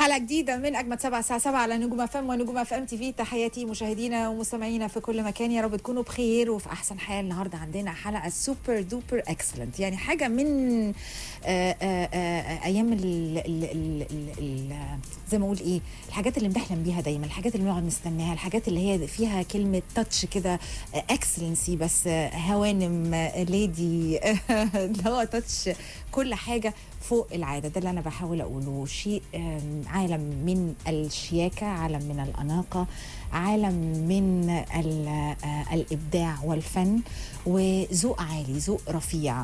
حلقه جديده من اجمد سبعة الساعه 7 على نجوم اف ام ونجوم اف ام تي في تحياتي مشاهدينا ومستمعينا في كل مكان يا رب تكونوا بخير وفي احسن حال النهارده عندنا حلقه سوبر دوبر اكسلنت يعني حاجه من آآ آآ ايام ال ال ال ال ال زي ما اقول ايه الحاجات اللي بنحلم بيها دايما الحاجات اللي بنقعد نستناها الحاجات اللي هي فيها كلمه تاتش كده اكسلنسي بس هوانم ليدي اللي هو تاتش كل حاجه فوق العاده ده اللي انا بحاول اقوله شيء عالم من الشياكه عالم من الاناقه عالم من الابداع والفن وذوق عالي ذوق رفيع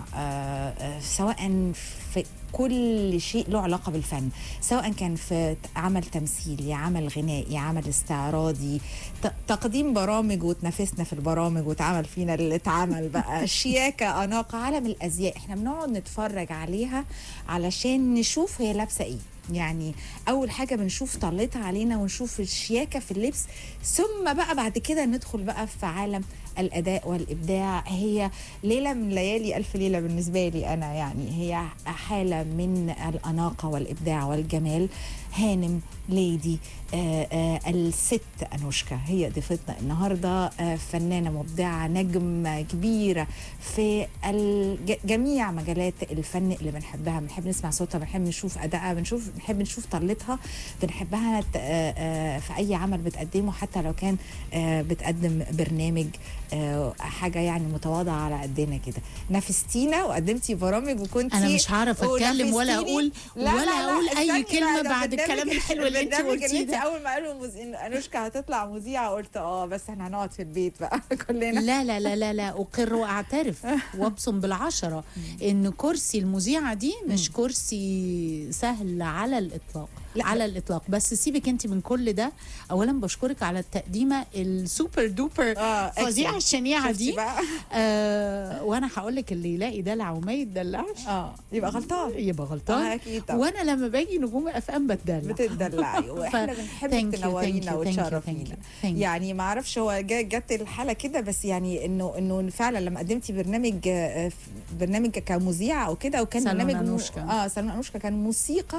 سواء في كل شيء له علاقه بالفن سواء كان في عمل تمثيلي عمل غنائي عمل استعراضي تقديم برامج وتنافسنا في البرامج واتعمل فينا اللي اتعمل بقى شياكه اناقه عالم الازياء احنا بنقعد نتفرج عليها علشان نشوف هي لابسه ايه يعني اول حاجه بنشوف طلتها علينا ونشوف الشياكه في اللبس ثم بقى بعد كده ندخل بقى في عالم الاداء والابداع هي ليله من ليالي الف ليله بالنسبه لي انا يعني هي حاله من الاناقه والابداع والجمال هانم ليدي آآ آآ الست انوشكا هي ضيفتنا النهارده فنانه مبدعه نجم كبيره في جميع مجالات الفن اللي بنحبها بنحب نسمع صوتها بنحب نشوف ادائها بنشوف بنحب نشوف طلتها بنحبها في اي عمل بتقدمه حتى لو كان بتقدم برنامج حاجه يعني متواضعه على قدنا كده نافستينا وقدمتي برامج وكنت انا مش هعرف اتكلم ولا اقول لا ولا لا اقول لا اي كلمه لا بعد الكلام الحلو اللي انت اللي قلتيه انت ده اول ما قالوا مز... ان انوشكا هتطلع مذيعه قلت اه بس احنا هنقعد في البيت بقى كلنا لا لا لا لا لا اقر واعترف وابصم بالعشره ان كرسي المذيعه دي مش كرسي سهل على الاطلاق لا. على الاطلاق بس سيبك انت من كل ده اولا بشكرك على التقديمه السوبر دوبر اه فظيعه excellent. الشنيعه شفتي دي بقى آه وانا هقول لك اللي يلاقي دلع وما يتدلعش اه يبقى غلطان يبقى غلطان آه، أكيد طبعا. وانا لما باجي نجوم اف ام بتدلع بتدلعي واحنا ف- بنحبك thank you, تنورينا thank you, thank you, وتشرفينا thank you, thank you. يعني ما اعرفش هو جا- جت الحاله كده بس يعني انه انه فعلا لما قدمتي برنامج آه، برنامج كمذيعه او كده وكان سالون برنامج مو- أنوشكا. اه سالون انوشكا كان موسيقى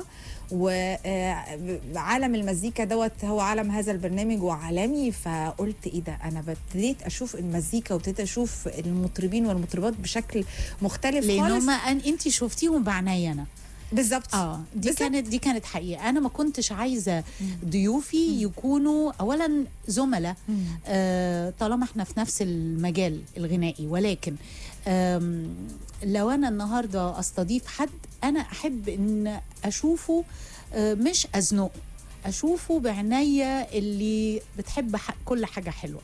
وعالم المزيكا دوت هو عالم هذا البرنامج وعالمي فقلت ايه ده انا ابتديت اشوف المزيكا وابتديت اشوف المطربين والمطربات بشكل مختلف لان خالص هم انت شفتيهم بعناية انا بالظبط اه دي بالظبط. كانت دي كانت حقيقه انا ما كنتش عايزه ضيوفي يكونوا اولا زملاء مم. آه طالما احنا في نفس المجال الغنائي ولكن آم، لو انا النهارده استضيف حد انا احب ان اشوفه آه مش ازنقه اشوفه بعناية اللي بتحب ح- كل حاجه حلوه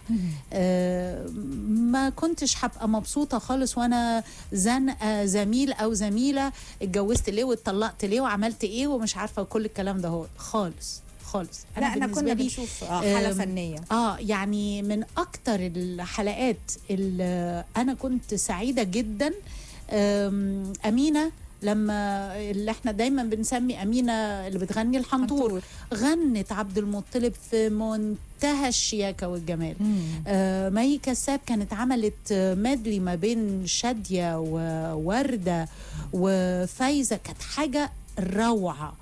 آه، ما كنتش هبقى مبسوطه خالص وانا زنقه زميل او زميله اتجوزت ليه واتطلقت ليه وعملت ايه ومش عارفه كل الكلام ده هو خالص خالص لا احنا بالنسبة كنا لي بنشوف آه، حاله آم، فنيه اه يعني من اكتر الحلقات اللي انا كنت سعيده جدا آم، امينه لما اللي احنا دايما بنسمي امينه اللي بتغني الحنطور غنت عبد المطلب في منتهى الشياكه والجمال آه مي كساب كانت عملت آه، ميدلي ما بين شاديه وورده وفايزه كانت حاجه روعه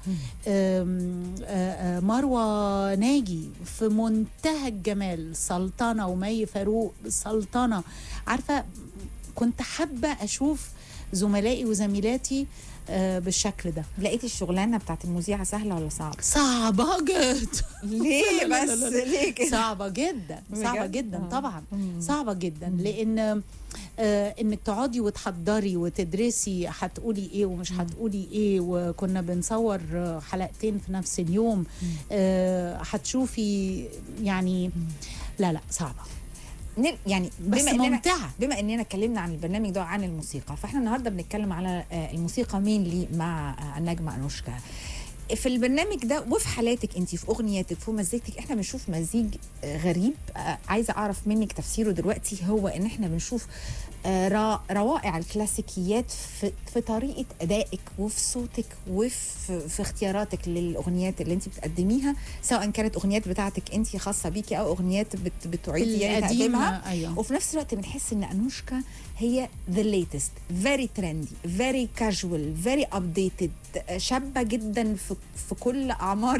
آم، آه، آه، مروه ناجي في منتهى الجمال سلطنه ومي فاروق سلطنه عارفه كنت حابه اشوف زملائي وزميلاتي آه، بالشكل ده لقيتي الشغلانه بتاعت المذيعه سهله ولا صعبه؟ صعبه جدا ليه لا، لا، بس لا، لا. ليه كده؟ صعبة جدا صعبة بجد؟ جدا آه. طبعا مم. صعبة جدا لأن آه انك تقعدي وتحضري وتدرسي هتقولي ايه ومش هتقولي ايه وكنا بنصور آه، حلقتين في نفس اليوم آه هتشوفي يعني لا لا صعبة نر- يعني بس بما اننا ممتعة بما اننا اتكلمنا عن البرنامج ده عن الموسيقى فاحنا النهارده بنتكلم على آه، الموسيقى مين لي مع آه، النجمه انوشكا في البرنامج ده وفي حالاتك انت في اغنياتك في مزيكتك احنا بنشوف مزيج آه، غريب آه، عايزه اعرف منك تفسيره دلوقتي هو ان احنا بنشوف آه، را- روائع الكلاسيكيات في, في طريقه ادائك وفي صوتك وفي في اختياراتك للاغنيات اللي انت بتقدميها سواء كانت اغنيات بتاعتك انت خاصه بيكي او اغنيات بت بتعيدي يعني تقديمها القديمة ايوه وفي نفس الوقت بنحس ان انوشكا هي ذا ليتست فيري ترندي فيري كاجوال فيري ابديتد شابه جدا في في كل اعمار